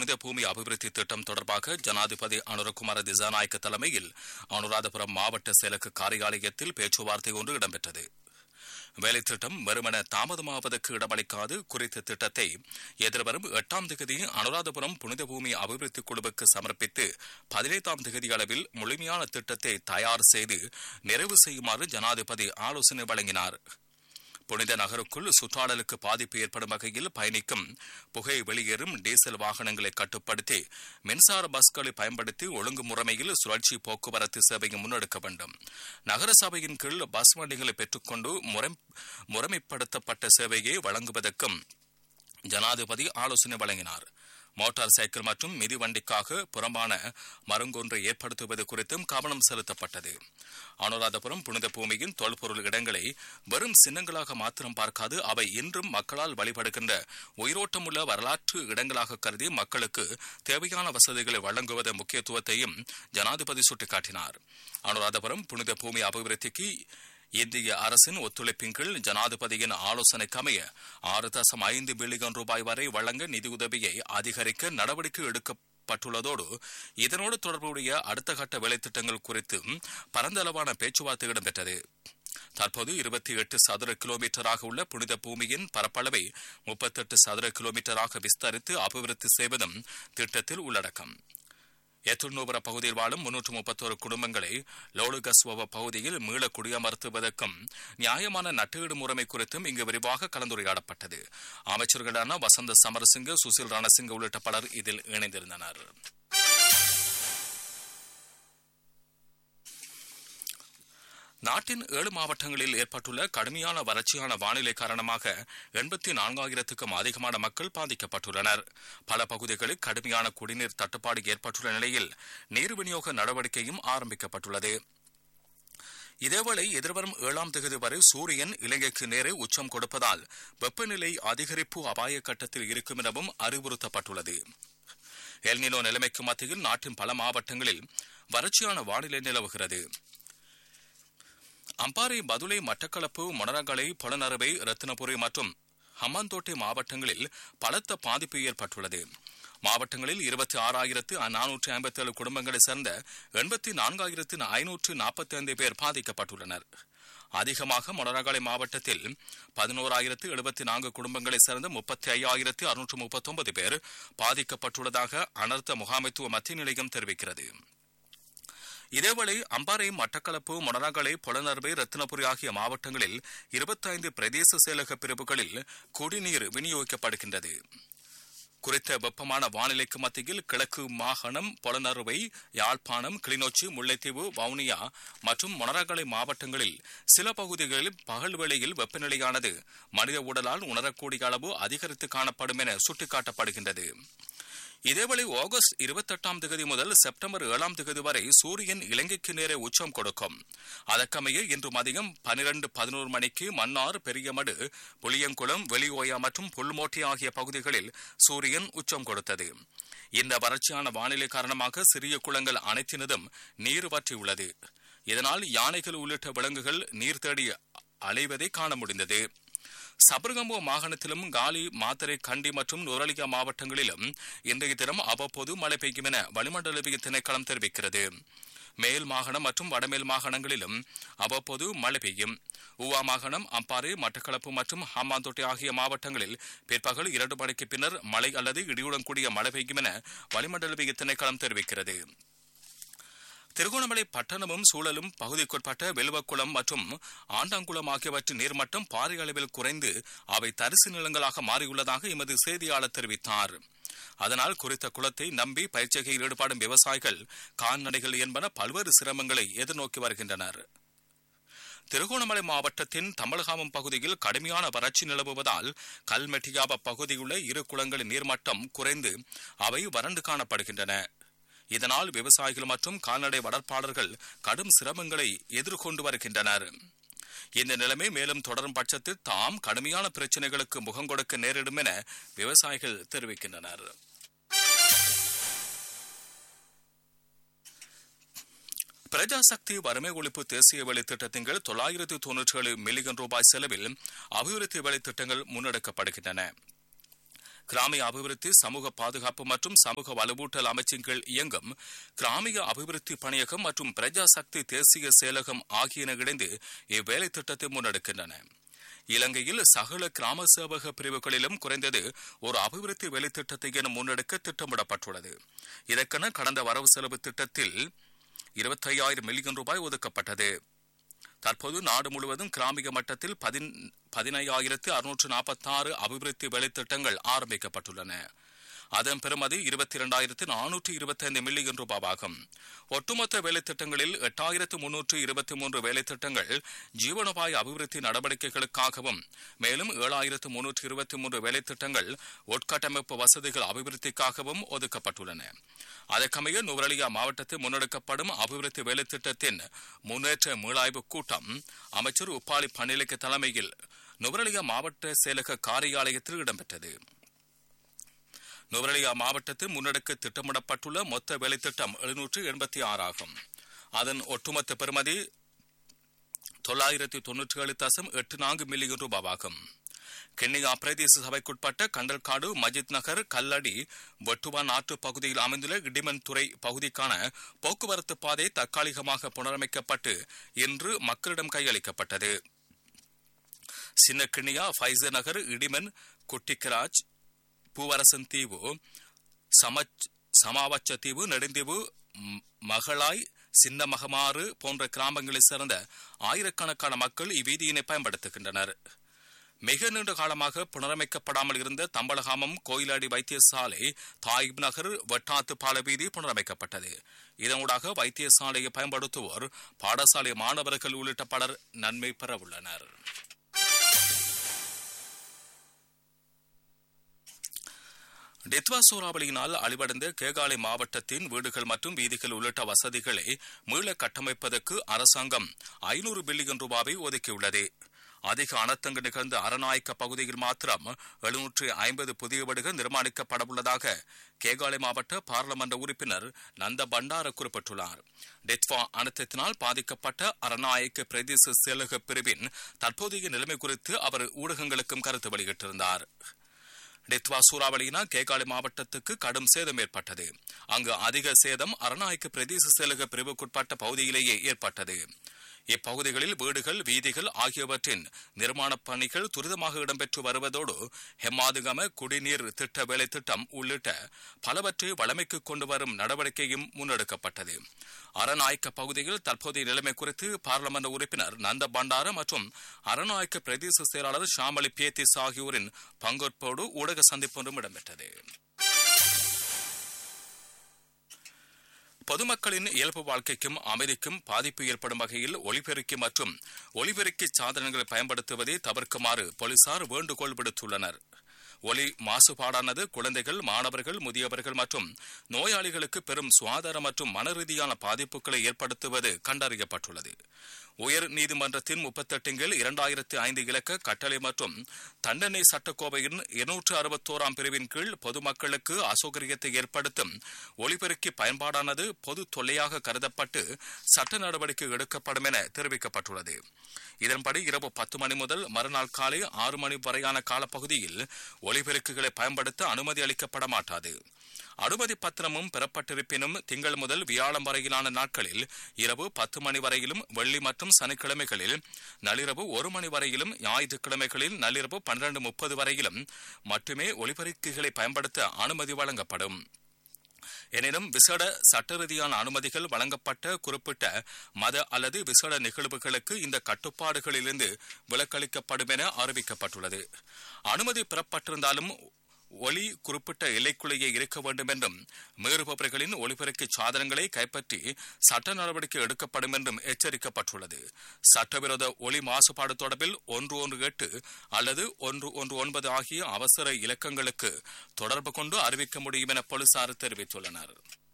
புனித பூமி அபிவிருத்தி திட்டம் தொடர்பாக ஜனாதிபதி அனுரகுமார திசாநாயக்க தலைமையில் அனுராதபுரம் மாவட்ட செயலக காரியாலயத்தில் பேச்சுவார்த்தை ஒன்று இடம்பெற்றது வேலை திட்டம் வெறுமன தாமதமாவதற்கு இடமளிக்காது குறித்த திட்டத்தை எதிர்வரும் எட்டாம் திகதி அனுராதபுரம் புனித பூமி அபிவிருத்தி குழுவுக்கு சமர்ப்பித்து பதினைந்தாம் திகதி அளவில் முழுமையான திட்டத்தை தயார் செய்து நிறைவு செய்யுமாறு ஜனாதிபதி ஆலோசனை வழங்கினார் புனித நகருக்குள் சுற்றாடலுக்கு பாதிப்பு ஏற்படும் வகையில் பயணிக்கும் புகை வெளியேறும் டீசல் வாகனங்களை கட்டுப்படுத்தி மின்சார பஸ்களை பயன்படுத்தி ஒழுங்குமுறைமையில் சுழற்சி போக்குவரத்து சேவையை முன்னெடுக்க வேண்டும் நகர சபையின் கீழ் பஸ் வண்டிகளை பெற்றுக்கொண்டு முறை முறைமைப்படுத்தப்பட்ட சேவையை வழங்குவதற்கும் ஜனாதிபதி ஆலோசனை வழங்கினார் மோட்டார் சைக்கிள் மற்றும் மிதிவண்டிக்காக புறம்பான மருங்கொன்றை ஏற்படுத்துவது குறித்தும் கவனம் செலுத்தப்பட்டது அனுராதபுரம் புனித பூமியின் தொல்பொருள் இடங்களை வெறும் சின்னங்களாக மாத்திரம் பார்க்காது அவை இன்றும் மக்களால் வழிபடுகின்ற உயிரோட்டமுள்ள வரலாற்று இடங்களாக கருதி மக்களுக்கு தேவையான வசதிகளை வழங்குவதன் முக்கியத்துவத்தையும் ஜனாதிபதி சுட்டிக்காட்டினார் அனுராதபுரம் புனித பூமி அபிவிருத்திக்கு இந்திய அரசின் ஒத்துழைப்பின் கீழ் ஜனாதிபதியின் ஆலோசனைக்கமைய ஆறு தசம் ஐந்து பில்லியன் ரூபாய் வரை வழங்க நிதியுதவியை அதிகரிக்க நடவடிக்கை எடுக்கப்பட்டுள்ளதோடு இதனோடு தொடர்புடைய அடுத்த கட்ட வேலைத்திட்டங்கள் குறித்து பரந்தளவான பேச்சுவார்த்தை இடம்பெற்றது தற்போது இருபத்தி எட்டு சதுர கிலோமீட்டராக உள்ள புனித பூமியின் பரப்பளவை முப்பத்தெட்டு சதுர கிலோமீட்டராக விஸ்தரித்து அபிவிருத்தி செய்வதும் திட்டத்தில் உள்ளடக்கம் எத்துநூபுர பகுதியில் வாழும் முன்னூற்று முப்பத்தோரு குடும்பங்களை லோடுகஸ்வவ பகுதியில் மீள குடியமர்த்துவதற்கும் நியாயமான நட்டீடு முறைமை குறித்தும் இங்கு விரிவாக கலந்துரையாடப்பட்டது அமைச்சர்களான வசந்த சமரசிங்க சுசில் ரணசிங்க உள்ளிட்ட பலர் இதில் இணைந்திருந்தனர் நாட்டின் ஏழு மாவட்டங்களில் ஏற்பட்டுள்ள கடுமையான வறட்சியான வானிலை காரணமாக எண்பத்தி நான்காயிரத்துக்கும் அதிகமான மக்கள் பாதிக்கப்பட்டுள்ளனர் பல பகுதிகளில் கடுமையான குடிநீர் தட்டுப்பாடு ஏற்பட்டுள்ள நிலையில் நீர் விநியோக நடவடிக்கையும் ஆரம்பிக்கப்பட்டுள்ளது இதேவேளை எதிர்வரும் ஏழாம் தேதி வரை சூரியன் இலங்கைக்கு நேரே உச்சம் கொடுப்பதால் வெப்பநிலை அதிகரிப்பு அபாய கட்டத்தில் இருக்கும் எனவும் அறிவுறுத்தப்பட்டுள்ளது எல்னினோ நிலைமைக்கு மத்தியில் நாட்டின் பல மாவட்டங்களில் வறட்சியான வானிலை நிலவுகிறது அம்பாறை பதுளை மட்டக்களப்பு மொனரகலை பொலனறுவை ரத்தினபுரி மற்றும் ஹம்மாந்தோட்டை மாவட்டங்களில் பலத்த பாதிப்பு ஏற்பட்டுள்ளது மாவட்டங்களில் இருபத்தி ஆறாயிரத்து நானூற்று ஐம்பத்தி ஏழு குடும்பங்களைச் சேர்ந்த எண்பத்தி நான்காயிரத்து ஐநூற்று நாற்பத்தி ஐந்து பேர் பாதிக்கப்பட்டுள்ளனர் அதிகமாக மொனரகாலை மாவட்டத்தில் பதினோராயிரத்து எழுபத்தி நான்கு குடும்பங்களைச் சேர்ந்த முப்பத்தி ஐயாயிரத்து அறுநூற்று முப்பத்தொன்பது பேர் பாதிக்கப்பட்டுள்ளதாக அனர்த்த முகாமைத்துவ மத்திய நிலையம் தெரிவிக்கிறது இதேவேளை அம்பாறை மட்டக்களப்பு மொனராகலை பொலனர்வை ரத்தினபுரி ஆகிய மாவட்டங்களில் இருபத்தைந்து பிரதேச செயலக பிரிவுகளில் குடிநீர் விநியோகிக்கப்படுகின்றது குறித்த வெப்பமான வானிலைக்கு மத்தியில் கிழக்கு மாகாணம் பொலனறுவை யாழ்ப்பாணம் கிளிநொச்சி முல்லைத்தீவு வவுனியா மற்றும் மொனராகலை மாவட்டங்களில் சில பகுதிகளில் பகல் வேளையில் வெப்பநிலையானது மனித உடலால் உணரக்கூடிய அளவு அதிகரித்து காணப்படும் என சுட்டிக்காட்டப்படுகின்றது இதேவேளை ஆகஸ்ட் இருபத்தெட்டாம் தேதி முதல் செப்டம்பர் ஏழாம் தேதி வரை சூரியன் இலங்கைக்கு நேரே உச்சம் கொடுக்கும் அதற்கமைய இன்று மதியம் பனிரெண்டு பதினோரு மணிக்கு மன்னார் பெரியமடு புளியங்குளம் வெளியோயா மற்றும் புல்மோட்டி ஆகிய பகுதிகளில் சூரியன் உச்சம் கொடுத்தது இந்த வறட்சியான வானிலை காரணமாக சிறிய குளங்கள் அனைத்தினதும் நீர் வற்றியுள்ளது இதனால் யானைகள் உள்ளிட்ட விலங்குகள் நீர் தேடி அலைவதை காண முடிந்தது சபர்கம்போ மாகாணத்திலும் காலி மாத்தரை கண்டி மற்றும் நுரலியா மாவட்டங்களிலும் இன்றைய தினம் அவ்வப்போது மழை பெய்யும் என வளிமண்டலவிய திணைக்களம் தெரிவிக்கிறது மேல் மாகாணம் மற்றும் வடமேல் மாகாணங்களிலும் அவ்வப்போது மழை பெய்யும் ஊவா மாகாணம் அம்பாறை மட்டக்களப்பு மற்றும் ஹம்மாந்தோட்டை ஆகிய மாவட்டங்களில் பிற்பகல் இரண்டு மணிக்கு பின்னர் மழை அல்லது இடியுடன் கூடிய மழை பெய்யும் என வளிமண்டலவிய திணைக்களம் தெரிவிக்கிறது திருகோணமலை பட்டணமும் சூழலும் பகுதிக்குட்பட்ட வெலுவக்குளம் மற்றும் ஆண்டாங்குளம் ஆகியவற்றின் நீர்மட்டம் பாரிய அளவில் குறைந்து அவை தரிசு நிலங்களாக மாறியுள்ளதாக எமது செய்தியாளர் தெரிவித்தார் அதனால் குறித்த குளத்தை நம்பி பயிற்சிகையில் ஈடுபடும் விவசாயிகள் கால்நடைகள் என்பன பல்வேறு சிரமங்களை எதிர்நோக்கி வருகின்றனர் திருகோணமலை மாவட்டத்தின் தமிழகாமம் பகுதியில் கடுமையான வறட்சி நிலவுவதால் கல்மெட்டியாப பகுதியுள்ள இரு குளங்களின் நீர்மட்டம் குறைந்து அவை வறண்டு காணப்படுகின்றன இதனால் விவசாயிகள் மற்றும் கால்நடை வளர்ப்பாளர்கள் கடும் சிரமங்களை எதிர்கொண்டு வருகின்றனர் இந்த நிலைமை மேலும் தொடரும் பட்சத்தில் தாம் கடுமையான பிரச்சனைகளுக்கு முகம் கொடுக்க நேரிடும் என விவசாயிகள் தெரிவிக்கின்றனர் பிரஜாசக்தி வறுமை ஒழிப்பு தேசிய வேலை திட்டத்தின் கீழ் தொள்ளாயிரத்து தொன்னூற்றி ஏழு மில்லியன் ரூபாய் செலவில் அபிவிருத்தி வேலை திட்டங்கள் முன்னெடுக்கப்படுகின்றன கிராமிய அபிவிருத்தி சமூக பாதுகாப்பு மற்றும் சமூக வலுவூட்டல் அமைச்சின் கீழ் இயங்கும் கிராமிய அபிவிருத்தி பணியகம் மற்றும் பிரஜா சக்தி தேசிய செயலகம் ஆகியன இணைந்து இவ்வேலை திட்டத்தை முன்னெடுக்கின்றன இலங்கையில் சகல கிராம சேவக பிரிவுகளிலும் குறைந்தது ஒரு அபிவிருத்தி வேலை திட்டத்தை என முன்னெடுக்க திட்டமிடப்பட்டுள்ளது இதற்கென கடந்த வரவு செலவு திட்டத்தில் இருபத்தையாயிரம் மில்லியன் ரூபாய் ஒதுக்கப்பட்டது தற்போது நாடு முழுவதும் கிராமிய மட்டத்தில் பதினையாயிரத்து அறுநூற்று நாற்பத்தாறு அபிவிருத்தி வேலைத்திட்டங்கள் ஆரம்பிக்கப்பட்டுள்ளன அதன் பெறுமதி இருபத்தி இரண்டாயிரத்து நானூற்று இருபத்தி ஐந்து மில்லியன் ரூபாவாகும் ஒட்டுமொத்த வேலைத்திட்டங்களில் எட்டாயிரத்து முன்னூற்று இருபத்தி மூன்று வேலைத்திட்டங்கள் ஜீவனோபாய அபிவிருத்தி நடவடிக்கைகளுக்காகவும் மேலும் ஏழாயிரத்து முன்னூற்று இருபத்தி மூன்று வேலைத்திட்டங்கள் உட்கட்டமைப்பு வசதிகள் அபிவிருத்திக்காகவும் ஒதுக்கப்பட்டுள்ளன அதற்கமைய நுவரலியா மாவட்டத்தில் முன்னெடுக்கப்படும் அபிவிருத்தி வேலைத்திட்டத்தின் முன்னேற்ற மீளாய்வு கூட்டம் அமைச்சர் உப்பாலி பணிலைக்கு தலைமையில் நுவரலியா மாவட்ட செயலக காரியாலயத்தில் இடம்பெற்றது நுவரலியா மாவட்டத்தில் முன்னெடுக்க திட்டமிடப்பட்டுள்ள மொத்த வேலைத்திட்டம் எழுநூற்று எண்பத்தி ஆறு ஆகும் அதன் ஒட்டுமொத்த பெறுமதி தொள்ளாயிரத்தி தொன்னூற்றி ஏழு தசம் எட்டு நான்கு மில்லியன் ரூபாவாகும் கென்னியா பிரதேச சபைக்குட்பட்ட கண்டல்காடு மஜித் நகர் கல்லடி வெட்டுவான் ஆற்று பகுதியில் அமைந்துள்ள இடிமன் துறை பகுதிக்கான போக்குவரத்து பாதை தற்காலிகமாக புனரமைக்கப்பட்டு இன்று மக்களிடம் கையளிக்கப்பட்டது சின்ன கிண்ணியா ஃபைசர் நகர் இடிமன் குட்டிக்கராஜ் பூவரசன் தீவு சமாவச்ச தீவு நெடுந்தீவு மகளாய் சின்ன மகமாறு போன்ற கிராமங்களைச் சேர்ந்த ஆயிரக்கணக்கான மக்கள் இவ்வீதியினை பயன்படுத்துகின்றனர் மிக நீண்ட காலமாக புனரமைக்கப்படாமல் இருந்த தம்பலகாமம் கோயிலாடி வைத்தியசாலை தாயிப் நகர் வட்டாத்து பால வீதி புனரமைக்கப்பட்டது இதனூடாக வைத்தியசாலையை பயன்படுத்துவோர் பாடசாலை மாணவர்கள் உள்ளிட்ட பலர் நன்மை பெறவுள்ளனர் டெத்வா சூறாவளியினால் அழிவடைந்த கேகாலை மாவட்டத்தின் வீடுகள் மற்றும் வீதிகள் உள்ளிட்ட வசதிகளை மீள கட்டமைப்பதற்கு அரசாங்கம் ஐநூறு பில்லியன் ரூபாவை ஒதுக்கியுள்ளது அதிக அனர்த்தங்கள் நிகழ்ந்த அரநாயக்க பகுதியில் மாத்திரம் எழுநூற்று ஐம்பது புதிய வீடுகள் நிர்மாணிக்கப்படவுள்ளதாக கேகாலை மாவட்ட பாராளுமன்ற உறுப்பினர் நந்த பண்டார குறிப்பிட்டுள்ளார் டெத்வா அனர்த்தத்தினால் பாதிக்கப்பட்ட அரநாயக்க பிரதேச செயலக பிரிவின் தற்போதைய நிலைமை குறித்து அவர் ஊடகங்களுக்கும் கருத்து வெளியிட்டிருந்தார் டெத்வா சூறாவளியினால் கேகாலை மாவட்டத்துக்கு கடும் சேதம் ஏற்பட்டது அங்கு அதிக சேதம் அரநாயக்க பிரதேச செயலக பிரிவுக்குட்பட்ட பகுதியிலேயே ஏற்பட்டது இப்பகுதிகளில் வீடுகள் வீதிகள் ஆகியவற்றின் நிர்மாணப் பணிகள் துரிதமாக இடம்பெற்று வருவதோடு ஹெம்மாதுகம குடிநீர் திட்ட வேலை திட்டம் உள்ளிட்ட பலவற்றை வளமைக்கு கொண்டு வரும் நடவடிக்கையும் முன்னெடுக்கப்பட்டது அரநாயக்க பகுதியில் தற்போதைய நிலைமை குறித்து பாராளுமன்ற உறுப்பினர் நந்த பண்டார மற்றும் அரநாயக்க பிரதேச செயலாளர் ஷாமலி பேத்திஸ் ஆகியோரின் பங்கேற்போடு ஊடக சந்திப்பு ஒன்றும் இடம்பெற்றது பொதுமக்களின் இயல்பு வாழ்க்கைக்கும் அமைதிக்கும் பாதிப்பு ஏற்படும் வகையில் ஒலிபெருக்கி மற்றும் ஒலிபெருக்கி சாதனங்களை பயன்படுத்துவதை தவிர்க்குமாறு போலீசார் வேண்டுகோள் விடுத்துள்ளனர் ஒலி மாசுபாடானது குழந்தைகள் மாணவர்கள் முதியவர்கள் மற்றும் நோயாளிகளுக்கு பெரும் சுகாதார மற்றும் மன ரீதியான பாதிப்புகளை ஏற்படுத்துவது கண்டறியப்பட்டுள்ளது உயர் நீதிமன்றத்தின் முப்பத்தெட்டுங்கில் இரண்டாயிரத்தி ஐந்து இலக்க கட்டளை மற்றும் தண்டனை சட்டக்கோவையின் இருநூற்று அறுபத்தோராம் பிரிவின் கீழ் பொதுமக்களுக்கு அசௌகரியத்தை ஏற்படுத்தும் ஒலிபெருக்கி பயன்பாடானது பொது தொல்லையாக கருதப்பட்டு சட்ட நடவடிக்கை எடுக்கப்படும் என தெரிவிக்கப்பட்டுள்ளது இதன்படி இரவு பத்து மணி முதல் மறுநாள் காலை ஆறு மணி வரையான காலப்பகுதியில் ஒலிபெருக்குகளை பயன்படுத்த அனுமதி அளிக்கப்பட மாட்டாது அனுமதி பத்திரமும் பெறப்பட்டிருப்பினும் திங்கள் முதல் வியாழம் வரையிலான நாட்களில் இரவு பத்து மணி வரையிலும் வெள்ளி மற்றும் சனிக்கிழமைகளில் நள்ளிரவு ஒரு மணி வரையிலும் ஞாயிற்றுக்கிழமைகளில் நள்ளிரவு பன்னிரண்டு முப்பது வரையிலும் மட்டுமே ஒலிபெருக்குகளை பயன்படுத்த அனுமதி வழங்கப்படும் எனினும் விசேட சட்ட ரீதியான அனுமதிகள் வழங்கப்பட்ட குறிப்பிட்ட மத அல்லது விசேட நிகழ்வுகளுக்கு இந்த கட்டுப்பாடுகளிலிருந்து விலக்களிக்கப்படும் என அறிவிக்கப்பட்டுள்ளது அனுமதி பெறப்பட்டிருந்தாலும் ஒலி குறிப்பிட்ட எல்லைக்குள்ளேயே இருக்க வேண்டும் என்றும் மீறுபவர்களின் ஒலிபெருக்கி சாதனங்களை கைப்பற்றி சட்ட நடவடிக்கை எடுக்கப்படும் என்றும் எச்சரிக்கப்பட்டுள்ளது சட்டவிரோத ஒலி மாசுபாடு தொடர்பில் ஒன்று ஒன்று எட்டு அல்லது ஒன்று ஒன்று ஒன்பது ஆகிய அவசர இலக்கங்களுக்கு தொடர்பு கொண்டு அறிவிக்க முடியும் என போலீசார் தெரிவித்துள்ளனர்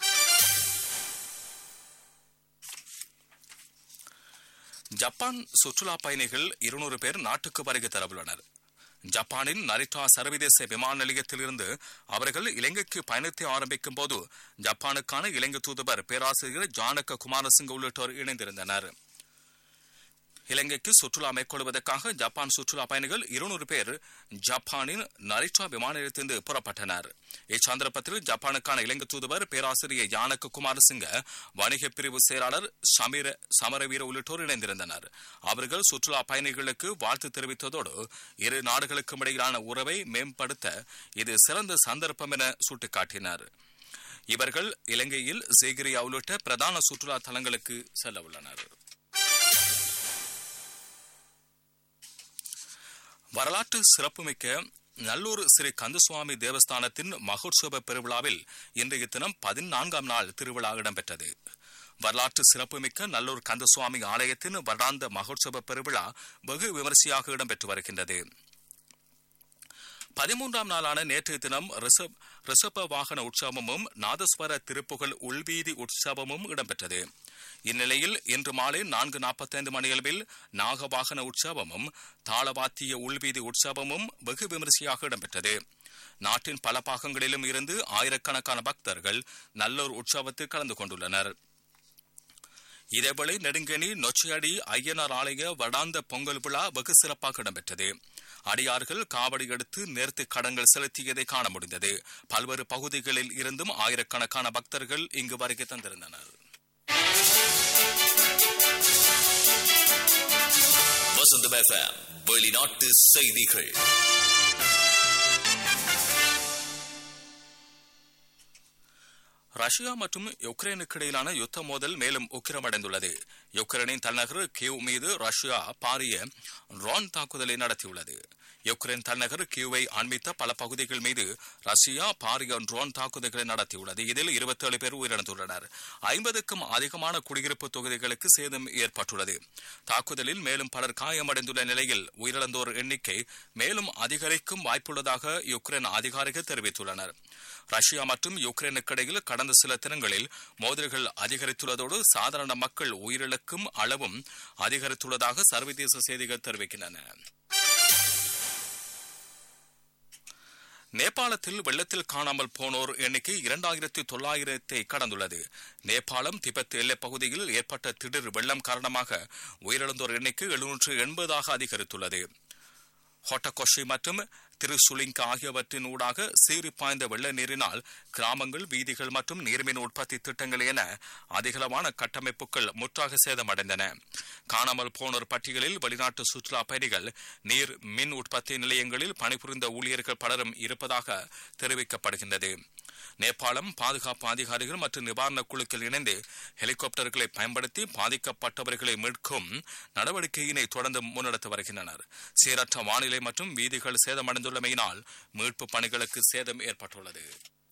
ஜப்பான் சுற்றுலா பயணிகள் இருநூறு பேர் நாட்டுக்கு வருகை தரவுள்ளனர் ஜப்பானின் நரிட்டா சர்வதேச விமான நிலையத்திலிருந்து அவர்கள் இலங்கைக்கு பயணத்தை ஆரம்பிக்கும் போது ஜப்பானுக்கான இலங்கை தூதுவர் பேராசிரியர் ஜானக குமாரசிங்க உள்ளிட்டோர் இணைந்திருந்தனர் இலங்கைக்கு சுற்றுலா மேற்கொள்வதற்காக ஜப்பான் சுற்றுலா பயணிகள் இருநூறு பேர் ஜப்பானின் நரிட்டா விமான நிலையத்திலிருந்து புறப்பட்டனர் இச்சந்தர்ப்பத்தில் ஜப்பானுக்கான இலங்கை தூதுவர் பேராசிரியர் யானக்கு குமாரசிங்க வணிக பிரிவு செயலாளர் சமீர சமரவீர உள்ளிட்டோர் இணைந்திருந்தனர் அவர்கள் சுற்றுலா பயணிகளுக்கு வாழ்த்து தெரிவித்ததோடு இரு நாடுகளுக்கும் இடையிலான உறவை மேம்படுத்த இது சிறந்த சந்தர்ப்பம் என சுட்டிக்காட்டினர் இவர்கள் இலங்கையில் சேகிரியா உள்ளிட்ட பிரதான சுற்றுலா தலங்களுக்கு செல்ல உள்ளனர் வரலாற்று சிறப்புமிக்க நல்லூர் ஸ்ரீ கந்தசுவாமி தேவஸ்தானத்தின் மகோற்சவ பெருவிழாவில் இன்றைய தினம் பதினான்காம் நாள் திருவிழா இடம்பெற்றது வரலாற்று சிறப்புமிக்க நல்லூர் கந்தசுவாமி ஆலயத்தின் வருடாந்த மகோற்சவ பெருவிழா வெகு விமரிசையாக இடம்பெற்று வருகின்றது பதிமூன்றாம் நாளான நேற்றைய தினம் ரிஷப் ரிஷப வாகன உற்சவமும் நாதஸ்வர திருப்புகழ் உள்வீதி உற்சவமும் இடம்பெற்றது இந்நிலையில் இன்று மாலை நான்கு நாற்பத்தைந்து மணியளவில் நாகவாகன உற்சவமும் தாளவாத்திய உள்வீதி உற்சவமும் வெகு விமரிசையாக இடம்பெற்றது நாட்டின் பல பாகங்களிலும் இருந்து ஆயிரக்கணக்கான பக்தர்கள் நல்லூர் உற்சவத்தில் கலந்து கொண்டுள்ளனர் இதேவேளை நெடுங்கனி நொச்சியடி ஐயனார் ஆலய வடாந்த பொங்கல் விழா வெகு சிறப்பாக இடம்பெற்றது அடியார்கள் காவடி எடுத்து நேர்த்து கடன்கள் செலுத்தியதை காண முடிந்தது பல்வேறு பகுதிகளில் இருந்தும் ஆயிரக்கணக்கான பக்தர்கள் இங்கு வருகை தந்திருந்தனர் வசந்தம் எஃப்எம் வெளிநாட்டு செய்திகள் ரஷ்யா மற்றும் யுக்ரைனுக்கு இடையிலான யுத்த மோதல் மேலும் உக்கிரமடைந்துள்ளது யுக்ரைனின் தலைநகர் கியூ மீது ரஷ்யா பாரிய ட்ரோன் தாக்குதலை நடத்தியுள்ளது யுக்ரைன் தலைநகர் கியூவை அண்மித்த பல பகுதிகள் மீது ரஷ்யா பாரிய ட்ரோன் தாக்குதல்களை நடத்தியுள்ளது இதில் இருபத்தேழு பேர் உயிரிழந்துள்ளனர் ஐம்பதுக்கும் அதிகமான குடியிருப்பு தொகுதிகளுக்கு சேதம் ஏற்பட்டுள்ளது தாக்குதலில் மேலும் பலர் காயமடைந்துள்ள நிலையில் உயிரிழந்தோர் எண்ணிக்கை மேலும் அதிகரிக்கும் வாய்ப்புள்ளதாக யுக்ரைன் அதிகாரிகள் தெரிவித்துள்ளனர் ரஷ்யா மற்றும் யுக்ரைனுக்கு இடையில் கடந்த சில தினங்களில் மோதல்கள் அதிகரித்துள்ளதோடு சாதாரண மக்கள் உயிரிழக்கும் அளவும் அதிகரித்துள்ளதாக சர்வதேச செய்திகள் தெரிவிக்கின்றன நேபாளத்தில் வெள்ளத்தில் காணாமல் போனோர் எண்ணிக்கை இரண்டாயிரத்தி தொள்ளாயிரத்தை கடந்துள்ளது நேபாளம் திபெத் எல்லைப் பகுதியில் ஏற்பட்ட திடீர் வெள்ளம் காரணமாக உயிரிழந்தோர் எண்ணிக்கை எழுநூற்று எண்பதாக அதிகரித்துள்ளது ஹொட்டகொஷி மற்றும் திருசுலிங்கா ஆகியவற்றின் ஊடாக சீறி பாய்ந்த வெள்ள நீரினால் கிராமங்கள் வீதிகள் மற்றும் நீர்மின் உற்பத்தி திட்டங்கள் என அதிகளவான கட்டமைப்புகள் முற்றாக சேதமடைந்தன காணாமல் போனோர் பட்டியலில் வெளிநாட்டு சுற்றுலா பயணிகள் நீர் மின் உற்பத்தி நிலையங்களில் பணிபுரிந்த ஊழியர்கள் பலரும் இருப்பதாக தெரிவிக்கப்படுகின்றது நேபாளம் பாதுகாப்பு அதிகாரிகள் மற்றும் நிவாரண குழுக்கள் இணைந்து ஹெலிகாப்டர்களை பயன்படுத்தி பாதிக்கப்பட்டவர்களை மீட்கும் நடவடிக்கையினை தொடர்ந்து முன்னெடுத்து வருகின்றனர் சீரற்ற வானிலை மற்றும் வீதிகள் சேதமடைந்துள்ளமையினால் மீட்பு பணிகளுக்கு சேதம் ஏற்பட்டுள்ளது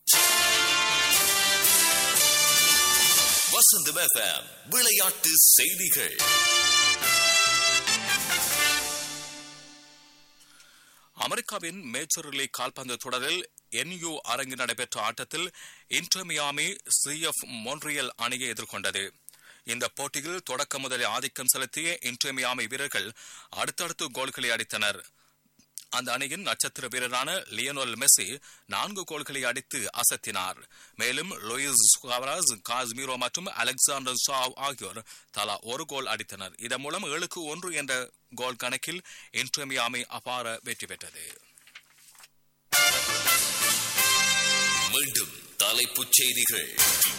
வசந்தம் எஃப்எம் விளையாட்டு செய்திகள் அமெரிக்காவின் மேஜர் லீக் கால்பந்து தொடரில் என்யூ அரங்கில் நடைபெற்ற ஆட்டத்தில் இன்டர் மியாமி சிஎஃப் மோன்ரியல் அணியை எதிர்கொண்டது இந்த போட்டியில் தொடக்க முதலில் ஆதிக்கம் செலுத்திய இன்டர் மியாமி வீரர்கள் அடுத்தடுத்து கோல்களை அடித்தனர் அந்த அணியின் நட்சத்திர வீரரான லியனோல் மெஸ்ஸி நான்கு கோல்களை அடித்து அசத்தினார் மேலும் லூயிஸ் சுவாரஸ் காஸ்மீரோ மற்றும் அலெக்சாண்டர் சாவ் ஆகியோர் தலா ஒரு கோல் அடித்தனர் இதன் மூலம் ஏழுக்கு ஒன்று என்ற கோல் கணக்கில் இன்டர்மியாமி அபார வெற்றி பெற்றது மீண்டும் தலைப்புச் செய்திகள்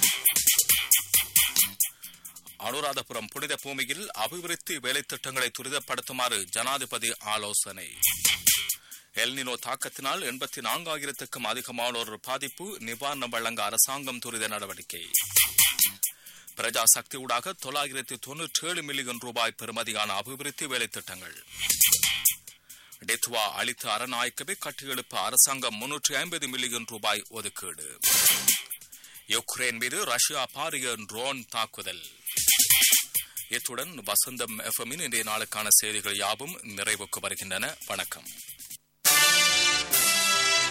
அனுராதபுரம் புனித பூமியில் அபிவிருத்தி வேலைத்திட்டங்களை துரிதப்படுத்துமாறு ஜனாதிபதி ஆலோசனை எல்னினோ தாக்கத்தினால் எண்பத்தி நான்காயிரத்துக்கும் அதிகமானோர் பாதிப்பு நிவாரணம் வழங்க அரசாங்கம் துரித நடவடிக்கை பிரஜா சக்தியூடாக தொள்ளாயிரத்தி தொன்னூற்றி ஏழு மில்லியன் ரூபாய் பெறுமதியான அபிவிருத்தி வேலைத்திட்டங்கள் டெத்வா அளித்த அரணாய்க்கவே கட்டியெழுப்ப அரசாங்கம் முன்னூற்றி ஐம்பது மில்லியன் ரூபாய் ஒதுக்கீடு யுக்ரைன் மீது ரஷ்யா பாரிய ட்ரோன் தாக்குதல் இத்துடன் வசந்தம் எஃப்எம்மின் இன்றைய நாளுக்கான செய்திகள் யாவும் நிறைவுக்கு வருகின்றன வணக்கம்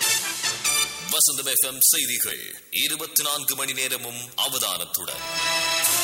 வசந்தம் எஃப்எம் செய்திகள் இருபத்தி நான்கு மணி நேரமும் அவதானத்துடன்